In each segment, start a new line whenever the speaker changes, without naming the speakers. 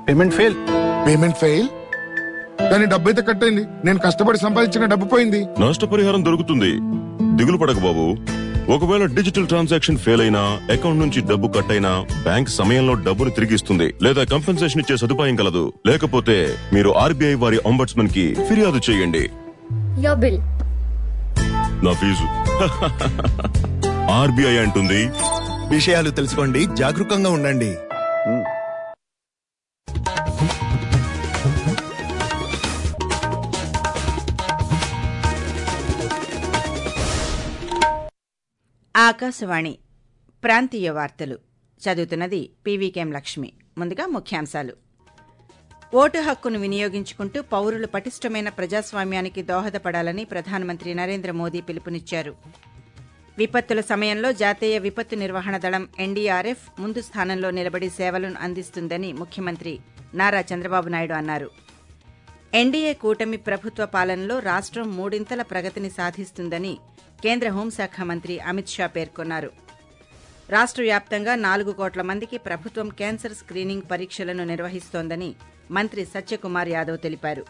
Payment fail
payment fail కానీ డబ్బు అయితే కట్ అయింది నేను కష్టపడి సంపాదించిన డబ్బు పోయింది
నష్టపరిహారం దొరుకుతుంది దిగులు పడక బాబు ఒకవేళ డిజిటల్ ట్రాన్సాక్షన్ ఫెయిల్ అయినా అకౌంట్ నుంచి డబ్బు కట్ అయినా బ్యాంక్ సమయంలో డబ్బును తిరిగిస్తుంది లేదా కంపెన్సేషన్ ఇచ్చే సదుపాయం కలదు లేకపోతే మీరు ఆర్బీఐ వారి అంబడ్స్మన్ కి ఫిర్యాదు చేయండి
Your bill.
నా ఫీజు ఆర్బీఐ అంటుంది
విషయాలు తెలుసుకోండి జాగరూకంగా ఉండండి
ఆకాశవాణి ప్రాంతీయ వార్తలు చదువుతున్నది పీవీకేం లక్ష్మి ముందుగా ముఖ్యాంశాలు ఓటు హక్కును వినియోగించుకుంటూ పౌరులు పటిష్టమైన ప్రజాస్వామ్యానికి దోహదపడాలని ప్రధానమంత్రి నరేంద్ర మోదీ పిలుపునిచ్చారు విపత్తుల సమయంలో జాతీయ విపత్తు నిర్వహణ దళం ఎన్డీఆర్ఎఫ్ ముందు స్థానంలో నిలబడి సేవలను అందిస్తుందని ముఖ్యమంత్రి నారా చంద్రబాబు నాయుడు అన్నారు ఎన్డీఏ కూటమి ప్రభుత్వ పాలనలో రాష్ట్రం మూడింతల ప్రగతిని సాధిస్తుందని కేంద్ర హోంశాఖ మంత్రి అమిత్ షా పేర్కొన్నారు రాష్ట్ర వ్యాప్తంగా నాలుగు కోట్ల మందికి ప్రభుత్వం క్యాన్సర్ స్క్రీనింగ్ పరీక్షలను నిర్వహిస్తోందని మంత్రి సత్యకుమార్ యాదవ్ తెలిపారు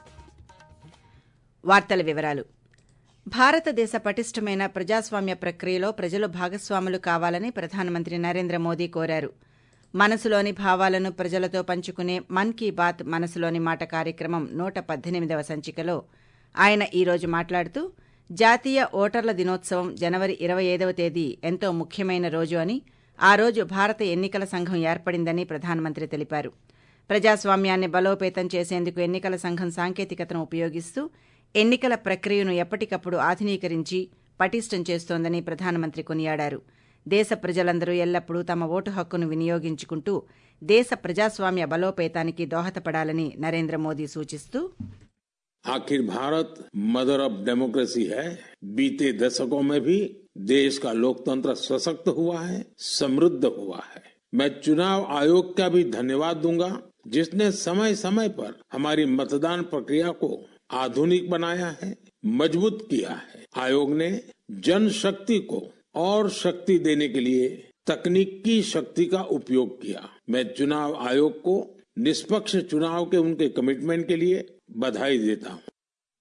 వార్తల వివరాలు భారతదేశ పటిష్టమైన ప్రజాస్వామ్య ప్రక్రియలో ప్రజలు భాగస్వాములు కావాలని ప్రధానమంత్రి నరేంద్ర మోదీ కోరారు మనసులోని భావాలను ప్రజలతో పంచుకునే మన్ కీ బాత్ మనసులోని మాట కార్యక్రమం నూట పద్దెనిమిదవ సంచికలో ఆయన ఈరోజు మాట్లాడుతూ జాతీయ ఓటర్ల దినోత్సవం జనవరి ఇరవై ఐదవ తేదీ ఎంతో ముఖ్యమైన రోజు అని ఆ రోజు భారత ఎన్నికల సంఘం ఏర్పడిందని ప్రధానమంత్రి తెలిపారు ప్రజాస్వామ్యాన్ని బలోపేతం చేసేందుకు ఎన్నికల సంఘం సాంకేతికతను ఉపయోగిస్తూ ఎన్నికల ప్రక్రియను ఎప్పటికప్పుడు ఆధునీకరించి పటిష్టం చేస్తోందని ప్రధానమంత్రి కొనియాడారు దేశ ప్రజలందరూ ఎల్లప్పుడూ తమ ఓటు హక్కును వినియోగించుకుంటూ దేశ ప్రజాస్వామ్య బలోపేతానికి దోహదపడాలని నరేంద్ర మోదీ సూచిస్తూ
आखिर भारत मदर ऑफ डेमोक्रेसी है बीते दशकों में भी देश का लोकतंत्र सशक्त हुआ है समृद्ध हुआ है मैं चुनाव आयोग का भी धन्यवाद दूंगा जिसने समय समय पर हमारी मतदान प्रक्रिया को आधुनिक बनाया है मजबूत किया है आयोग ने जनशक्ति को और शक्ति देने के लिए तकनीकी शक्ति का उपयोग किया मैं चुनाव आयोग को निष्पक्ष चुनाव के उनके कमिटमेंट के लिए बधाई देता हूं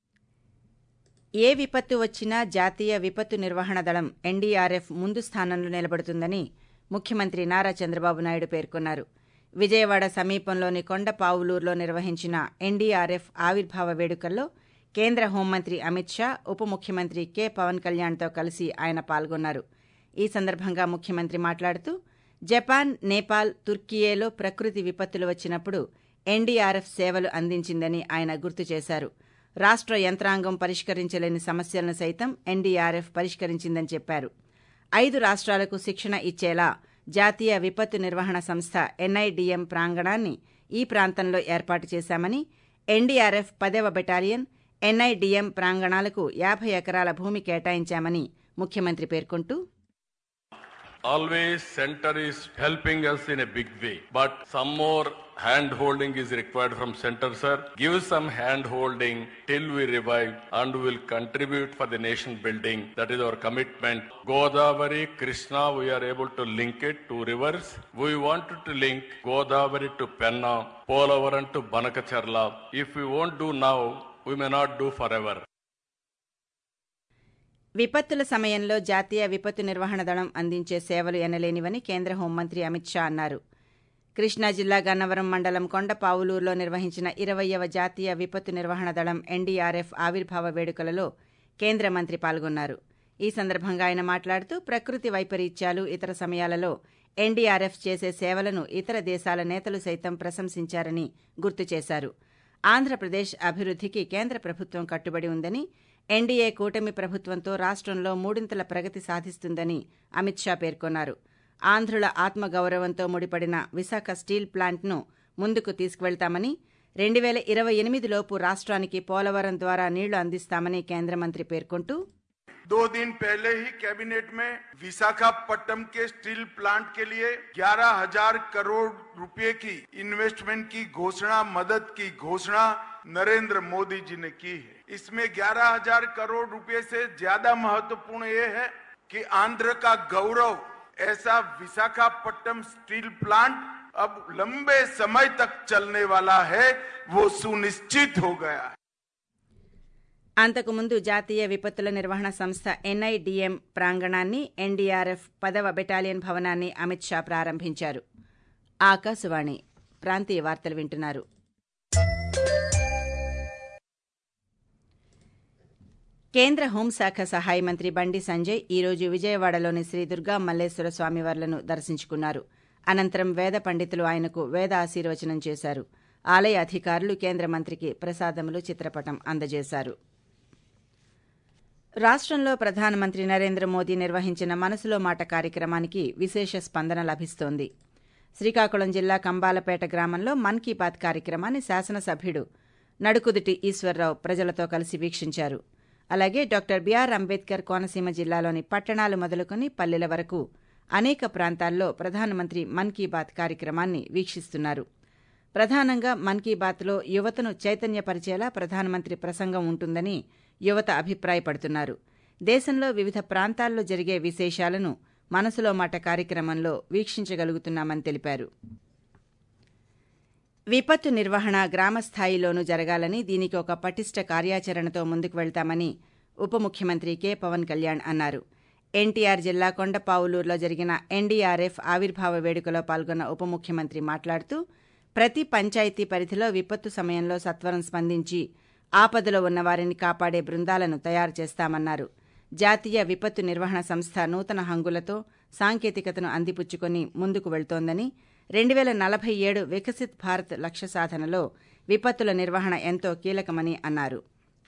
ఏ విపత్తు వచ్చినా జాతీయ విపత్తు నిర్వహణ దళం ఎన్డీఆర్ఎఫ్ ముందు స్థానంలో నిలబడుతుందని ముఖ్యమంత్రి నారా చంద్రబాబు నాయుడు పేర్కొన్నారు విజయవాడ సమీపంలోని కొండపావులూరులో నిర్వహించిన ఎన్డీఆర్ఎఫ్ ఆవిర్భావ వేడుకల్లో కేంద్ర హోంమంత్రి అమిత్ షా ఉప ముఖ్యమంత్రి కె పవన్ కళ్యాణ్తో కలిసి ఆయన పాల్గొన్నారు ఈ సందర్భంగా ముఖ్యమంత్రి మాట్లాడుతూ జపాన్ నేపాల్ తుర్కియేలో ప్రకృతి విపత్తులు వచ్చినప్పుడు ఎన్డీఆర్ఎఫ్ సేవలు అందించిందని ఆయన గుర్తు చేశారు రాష్ట్ర యంత్రాంగం పరిష్కరించలేని సమస్యలను సైతం ఎన్డీఆర్ఎఫ్ పరిష్కరించిందని చెప్పారు ఐదు రాష్ట్రాలకు శిక్షణ ఇచ్చేలా జాతీయ విపత్తు నిర్వహణ సంస్థ ఎన్ఐడిఎం ప్రాంగణాన్ని ఈ ప్రాంతంలో ఏర్పాటు చేశామని ఎన్డీఆర్ఎఫ్ పదవ బెటాలియన్ ఎన్ఐడిఎం ప్రాంగణాలకు యాభై ఎకరాల భూమి కేటాయించామని ముఖ్యమంత్రి పేర్కొంటూ
always center is helping us in a big way but some more hand holding is required from center sir give some hand holding till we revive and will contribute for the nation building that is our commitment godavari krishna we are able to link it to rivers we wanted to link godavari to penna polavaram to banakacharla if we won't do now we may not do forever
విపత్తుల సమయంలో జాతీయ విపత్తు నిర్వహణ దళం అందించే సేవలు ఎనలేనివని కేంద్ర హోంమంత్రి అమిత్ షా అన్నారు కృష్ణా జిల్లా గన్నవరం మండలం కొండపావులూరులో నిర్వహించిన ఇరవయవ జాతీయ విపత్తు నిర్వహణ దళం ఎన్డీఆర్ఎఫ్ ఆవిర్భావ వేడుకలలో కేంద్ర మంత్రి పాల్గొన్నారు ఈ సందర్భంగా ఆయన మాట్లాడుతూ ప్రకృతి వైపరీత్యాలు ఇతర సమయాలలో ఎన్డీఆర్ఎఫ్ చేసే సేవలను ఇతర దేశాల నేతలు సైతం ప్రశంసించారని గుర్తు చేశారు ఆంధ్రప్రదేశ్ అభివృద్ధికి కేంద్ర ప్రభుత్వం కట్టుబడి ఉందని ఎన్డీఏ కూటమి ప్రభుత్వంతో రాష్ట్రంలో మూడింతల ప్రగతి సాధిస్తుందని అమిత్ షా పేర్కొన్నారు ఆంధ్రుల ఆత్మగౌరవంతో ముడిపడిన విశాఖ స్టీల్ ప్లాంట్ను ముందుకు తీసుకువెళ్తామని రెండు వేల ఇరవై ఎనిమిదిలోపు రాష్ట్రానికి పోలవరం ద్వారా నీళ్లు అందిస్తామని కేంద్ర మంత్రి పేర్కొంటూ
दो दिन पहले ही कैबिनेट में विशाखापट्टनम के स्टील प्लांट के लिए ग्यारह हजार करोड़ रुपए की इन्वेस्टमेंट की घोषणा मदद की घोषणा नरेंद्र मोदी जी ने की है इसमें ग्यारह हजार करोड़ रुपए से ज्यादा महत्वपूर्ण ये है कि आंध्र का गौरव ऐसा विशाखापट्टनम स्टील प्लांट अब लंबे समय तक चलने वाला है वो सुनिश्चित हो गया है
అంతకుముందు జాతీయ విపత్తుల నిర్వహణ సంస్థ ఎన్ఐడిఎం ప్రాంగణాన్ని ఎన్డీఆర్ఎఫ్ పదవ బెటాలియన్ భవనాన్ని అమిత్ షా ప్రారంభించారు ఆకాశవాణి ప్రాంతీయ వార్తలు వింటున్నారు కేంద్ర హోంశాఖ సహాయ మంత్రి బండి సంజయ్ ఈరోజు విజయవాడలోని శ్రీ దుర్గా మల్లేశ్వర స్వామివార్లను దర్శించుకున్నారు అనంతరం వేద పండితులు ఆయనకు వేద ఆశీర్వచనం చేశారు ఆలయ అధికారులు కేంద్ర మంత్రికి ప్రసాదములు చిత్రపటం అందజేశారు రాష్ట్రంలో ప్రధానమంత్రి నరేంద్ర మోదీ నిర్వహించిన మనసులో మాట కార్యక్రమానికి విశేష స్పందన లభిస్తోంది శ్రీకాకుళం జిల్లా కంబాలపేట గ్రామంలో మన్ కీ బాత్ కార్యక్రమాన్ని శాసనసభ్యుడు నడుకుదుటి ఈశ్వర్రావు ప్రజలతో కలిసి వీక్షించారు అలాగే డాక్టర్ బిఆర్ అంబేద్కర్ కోనసీమ జిల్లాలోని పట్టణాలు మొదలుకొని పల్లెల వరకు అనేక ప్రాంతాల్లో ప్రధానమంత్రి మన్ కీ బాత్ కార్యక్రమాన్ని వీక్షిస్తున్నారు ప్రధానంగా మన్ కీ బాత్లో యువతను చైతన్యపరిచేలా ప్రధానమంత్రి ప్రసంగం ఉంటుందని యువత అభిప్రాయపడుతున్నారు దేశంలో వివిధ ప్రాంతాల్లో జరిగే విశేషాలను మనసులో మాట కార్యక్రమంలో వీక్షించగలుగుతున్నామని తెలిపారు విపత్తు నిర్వహణ గ్రామ స్థాయిలోనూ జరగాలని దీనికి ఒక పటిష్ట కార్యాచరణతో ముందుకు వెళ్తామని ఉప ముఖ్యమంత్రి కె పవన్ కళ్యాణ్ అన్నారు ఎన్టీఆర్ జిల్లా కొండపావులూరులో జరిగిన ఎన్డీఆర్ఎఫ్ ఆవిర్భావ వేడుకలో పాల్గొన్న ఉప ముఖ్యమంత్రి మాట్లాడుతూ ప్రతి పంచాయతీ పరిధిలో విపత్తు సమయంలో సత్వరం స్పందించి ఆపదలో ఉన్న వారిని కాపాడే బృందాలను తయారు చేస్తామన్నారు జాతీయ విపత్తు నిర్వహణ సంస్థ నూతన హంగులతో సాంకేతికతను అందిపుచ్చుకొని ముందుకు వెళ్తోందని రెండు వేల నలభై ఏడు వికసిత్ భారత్ లక్ష్య సాధనలో విపత్తుల నిర్వహణ ఎంతో కీలకమని అన్నారు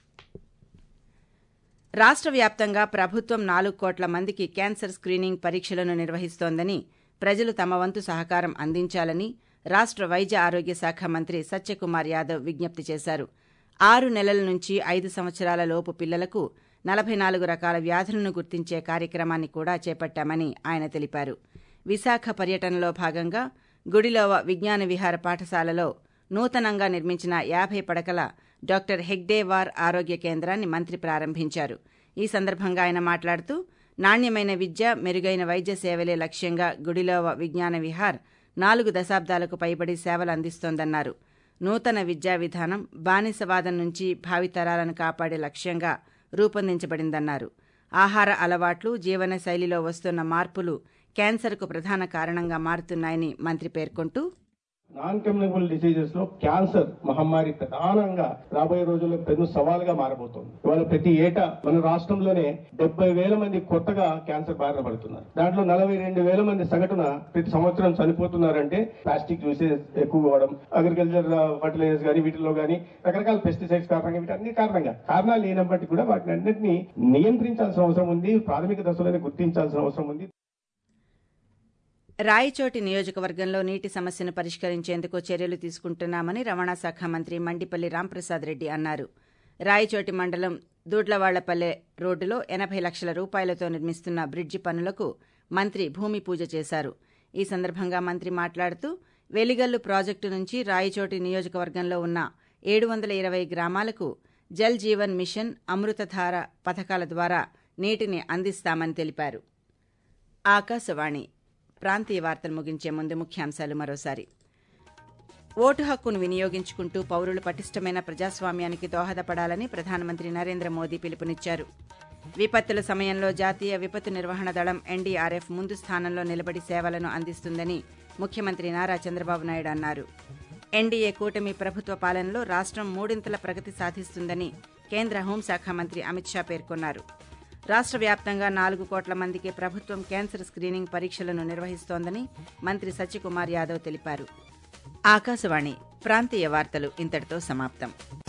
రాష్ట్ర వ్యాప్తంగా ప్రభుత్వం నాలుగు కోట్ల మందికి క్యాన్సర్ స్క్రీనింగ్ పరీక్షలను నిర్వహిస్తోందని ప్రజలు తమ వంతు సహకారం అందించాలని రాష్ట్ర వైద్య ఆరోగ్య శాఖ మంత్రి సత్యకుమార్ యాదవ్ విజ్ఞప్తి చేశారు ఆరు నెలల నుంచి ఐదు సంవత్సరాల లోపు పిల్లలకు నలభై నాలుగు రకాల వ్యాధులను గుర్తించే కార్యక్రమాన్ని కూడా చేపట్టామని ఆయన తెలిపారు విశాఖ పర్యటనలో భాగంగా గుడిలోవ విజ్ఞాన విహార పాఠశాలలో నూతనంగా నిర్మించిన యాభై పడకల డాక్టర్ హెగ్డేవార్ ఆరోగ్య కేంద్రాన్ని మంత్రి ప్రారంభించారు ఈ సందర్భంగా ఆయన మాట్లాడుతూ నాణ్యమైన విద్య మెరుగైన వైద్య సేవలే లక్ష్యంగా గుడిలోవ విజ్ఞాన విహార్ నాలుగు దశాబ్దాలకు పైబడి సేవలు అందిస్తోందన్నారు నూతన విద్యా విధానం బానిసవాదం నుంచి భావితరాలను కాపాడే లక్ష్యంగా రూపొందించబడిందన్నారు ఆహార అలవాట్లు జీవన శైలిలో వస్తున్న మార్పులు క్యాన్సర్కు ప్రధాన కారణంగా మారుతున్నాయని మంత్రి పేర్కొంటూ
నాన్ కమ్యూనికబుల్ డిసీజెస్ లో క్యాన్సర్ మహమ్మారి ప్రధానంగా రాబోయే రోజుల్లో పెద్ద సవాలుగా మారబోతోంది ఇవాళ ప్రతి ఏటా మన రాష్ట్రంలోనే డెబ్బై వేల మంది కొత్తగా క్యాన్సర్ బారిన పడుతున్నారు దాంట్లో నలభై రెండు వేల మంది సగటున ప్రతి సంవత్సరం చనిపోతున్నారంటే ప్లాస్టిక్ యూసేజ్ ఎక్కువ అవడం అగ్రికల్చర్ ఫర్టిలైజర్స్ కానీ వీటిలో కానీ రకరకాల పెస్టిసైడ్స్ కారణంగా వీటన్ని కారణంగా కారణాలు లేనప్పటికీ కూడా వాటిని అన్నింటినీ నియంత్రించాల్సిన అవసరం ఉంది ప్రాథమిక దశలోనే గుర్తించాల్సిన అవసరం ఉంది
రాయచోటి నియోజకవర్గంలో నీటి సమస్యను పరిష్కరించేందుకు చర్యలు తీసుకుంటున్నామని రవాణా శాఖ మంత్రి మండిపల్లి రాంప్రసాద్ రెడ్డి అన్నారు రాయచోటి మండలం దూడ్లవాళ్లపల్లె రోడ్డులో ఎనభై లక్షల రూపాయలతో నిర్మిస్తున్న బ్రిడ్జి పనులకు మంత్రి భూమి పూజ చేశారు ఈ సందర్భంగా మంత్రి మాట్లాడుతూ వెలిగల్లు ప్రాజెక్టు నుంచి రాయచోటి నియోజకవర్గంలో ఉన్న ఏడు వందల ఇరవై గ్రామాలకు జల్ జీవన్ మిషన్ అమృతధార పథకాల ద్వారా నీటిని అందిస్తామని తెలిపారు ఆకాశవాణి ప్రాంతీయ వార్తలు ముగించే ముందు ముఖ్యాంశాలు మరోసారి ఓటు హక్కును వినియోగించుకుంటూ పౌరులు పటిష్టమైన ప్రజాస్వామ్యానికి దోహదపడాలని ప్రధానమంత్రి నరేంద్ర మోదీ పిలుపునిచ్చారు విపత్తుల సమయంలో జాతీయ విపత్తు నిర్వహణ దళం ఎన్డీఆర్ఎఫ్ ముందు స్థానంలో నిలబడి సేవలను అందిస్తుందని ముఖ్యమంత్రి నారా చంద్రబాబు నాయుడు అన్నారు ఎన్డీఏ కూటమి ప్రభుత్వ పాలనలో రాష్ట్రం మూడింతల ప్రగతి సాధిస్తుందని కేంద్ర హోంశాఖ మంత్రి అమిత్ షా పేర్కొన్నారు రాష్ట్ర వ్యాప్తంగా నాలుగు కోట్ల మందికి ప్రభుత్వం క్యాన్సర్ స్క్రీనింగ్ పరీక్షలను నిర్వహిస్తోందని మంత్రి సత్యకుమార్ యాదవ్ తెలిపారు ఆకాశవాణి ప్రాంతీయ వార్తలు ఇంతటితో సమాప్తం